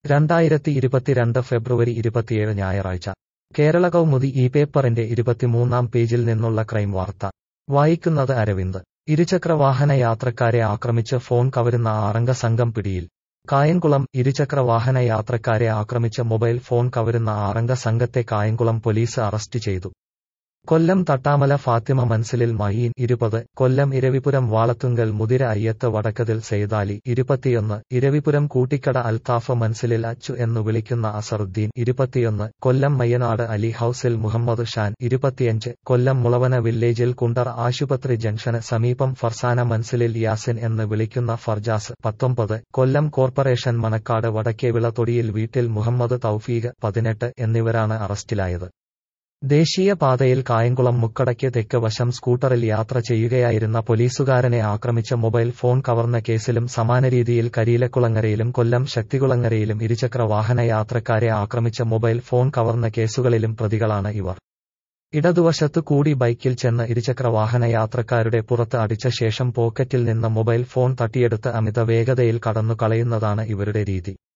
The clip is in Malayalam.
രണ്ടായിരത്തി ഇരുപത്തിരണ്ട് ഫെബ്രുവരി ഇരുപത്തിയേഴ് ഞായറാഴ്ച കേരള കൗമുദി ഈ പേപ്പറിന്റെ ഇരുപത്തിമൂന്നാം പേജിൽ നിന്നുള്ള ക്രൈം വാർത്ത വായിക്കുന്നത് അരവിന്ദ് ഇരുചക്ര വാഹന യാത്രക്കാരെ ആക്രമിച്ച് ഫോൺ കവരുന്ന ആറംഗ സംഘം പിടിയിൽ കായംകുളം ഇരുചക്ര വാഹന യാത്രക്കാരെ ആക്രമിച്ച് മൊബൈൽ ഫോൺ കവരുന്ന ആറംഗ സംഘത്തെ കായംകുളം പോലീസ് അറസ്റ്റ് ചെയ്തു കൊല്ലം തട്ടാമല ഫാത്തിമ മൻസിലിൽ മയീൻ ഇരുപത് കൊല്ലം ഇരവിപുരം വാളത്തുങ്കൽ മുതിര അയ്യത്ത് വടക്കതിൽ സെയ്താലി ഇരുപത്തിയൊന്ന് ഇരവിപുരം കൂട്ടിക്കട അൽത്താഫ് മൻസിലിൽ അച്ചു എന്നു വിളിക്കുന്ന അസറുദ്ദീൻ ഇരുപത്തിയൊന്ന് കൊല്ലം മയ്യനാട് അലി ഹൌസിൽ മുഹമ്മദ് ഷാൻ ഇരുപത്തിയഞ്ച് കൊല്ലം മുളവന വില്ലേജിൽ കുണ്ടർ ആശുപത്രി ജംഗ്ഷന് സമീപം ഫർസാന മൻസിലിൽ യാസിൻ എന്ന് വിളിക്കുന്ന ഫർജാസ് പത്തൊമ്പത് കൊല്ലം കോർപ്പറേഷൻ മണക്കാട് വടക്കേവിള തൊടിയിൽ വീട്ടിൽ മുഹമ്മദ് തൌഫീഖ് പതിനെട്ട് എന്നിവരാണ് അറസ്റ്റിലായത് ദേശീയ പാതയിൽ കായംകുളം മുക്കടയ്ക്ക് തെക്ക് വശം സ്കൂട്ടറിൽ യാത്ര ചെയ്യുകയായിരുന്ന പോലീസുകാരനെ ആക്രമിച്ച മൊബൈൽ ഫോൺ കവർന്ന കേസിലും സമാന രീതിയിൽ കരിയിലക്കുളങ്ങരയിലും കൊല്ലം ശക്തികുളങ്ങരയിലും ഇരുചക്ര വാഹന യാത്രക്കാരെ ആക്രമിച്ച മൊബൈൽ ഫോൺ കവർന്ന കേസുകളിലും പ്രതികളാണ് ഇവർ ഇടതുവശത്തു കൂടി ബൈക്കിൽ ചെന്ന് ഇരുചക്ര വാഹന യാത്രക്കാരുടെ പുറത്ത് അടിച്ച ശേഷം പോക്കറ്റിൽ നിന്ന് മൊബൈൽ ഫോൺ തട്ടിയെടുത്ത് അമിത വേഗതയിൽ കടന്നു കളയുന്നതാണ് ഇവരുടെ രീതി